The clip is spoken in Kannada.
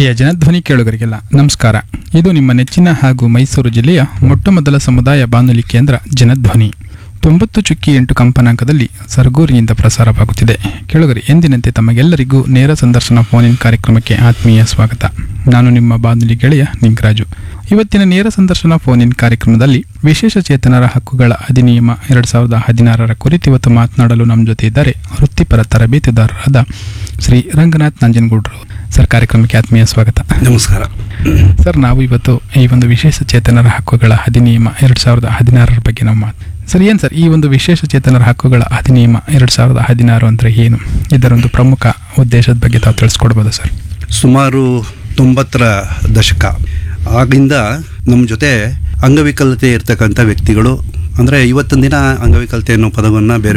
ಪ್ರಿಯ ಜನಧ್ವನಿ ಕೇಳುಗರಿಗೆಲ್ಲ ನಮಸ್ಕಾರ ಇದು ನಿಮ್ಮ ನೆಚ್ಚಿನ ಹಾಗೂ ಮೈಸೂರು ಜಿಲ್ಲೆಯ ಮೊಟ್ಟಮೊದಲ ಸಮುದಾಯ ಬಾನುಲಿ ಕೇಂದ್ರ ಜನಧ್ವನಿ ತೊಂಬತ್ತು ಚುಕ್ಕಿ ಎಂಟು ಕಂಪನಾಂಕದಲ್ಲಿ ಸರಗೂರಿಯಿಂದ ಪ್ರಸಾರವಾಗುತ್ತಿದೆ ಕೇಳುಗರಿ ಎಂದಿನಂತೆ ತಮಗೆಲ್ಲರಿಗೂ ನೇರ ಸಂದರ್ಶನ ಫೋನ್ ಕಾರ್ಯಕ್ರಮಕ್ಕೆ ಆತ್ಮೀಯ ಸ್ವಾಗತ ನಾನು ನಿಮ್ಮ ಬಾನುಲಿ ಗೆಳೆಯ ನಿಂಗರಾಜು ಇವತ್ತಿನ ನೇರ ಸಂದರ್ಶನ ಫೋನ್ ಇನ್ ಕಾರ್ಯಕ್ರಮದಲ್ಲಿ ವಿಶೇಷ ಚೇತನರ ಹಕ್ಕುಗಳ ಅಧಿನಿಯಮ ಎರಡ್ ಸಾವಿರದ ಹದಿನಾರರ ಕುರಿತು ಇವತ್ತು ಮಾತನಾಡಲು ನಮ್ಮ ಜೊತೆ ಇದ್ದಾರೆ ವೃತ್ತಿಪರ ತರಬೇತುದಾರರಾದ ಶ್ರೀ ರಂಗನಾಥ್ ನಂಜನಗೌಡರು ಸರ್ ಕಾರ್ಯಕ್ರಮಕ್ಕೆ ಆತ್ಮೀಯ ಸ್ವಾಗತ ನಮಸ್ಕಾರ ಸರ್ ನಾವು ಇವತ್ತು ಈ ಒಂದು ವಿಶೇಷ ಚೇತನರ ಹಕ್ಕುಗಳ ಅಧಿನಿಯಮ ಎರಡ್ ಸಾವಿರದ ಹದಿನಾರರ ಬಗ್ಗೆ ನಾವು ಮಾತು ಸರ್ ಏನು ಸರ್ ಈ ಒಂದು ವಿಶೇಷ ಚೇತನರ ಹಕ್ಕುಗಳ ಅಧಿನಿಯಮ ಎರಡ್ ಸಾವಿರದ ಹದಿನಾರು ಅಂದರೆ ಏನು ಇದರೊಂದು ಪ್ರಮುಖ ಉದ್ದೇಶದ ಬಗ್ಗೆ ತಾವು ತಿಳಿಸ್ಕೊಡ್ಬೋದು ಸರ್ ಸುಮಾರು ತೊಂಬತ್ತರ ದಶಕ ಆಗಿಂದ ನಮ್ಮ ಜೊತೆ ಅಂಗವಿಕಲತೆ ಇರ್ತಕ್ಕಂಥ ವ್ಯಕ್ತಿಗಳು ಅಂದರೆ ಇವತ್ತಿನ ದಿನ ಅಂಗವಿಕಲತೆ ಅನ್ನೋ ಪದವನ್ನು ಬೇರೆ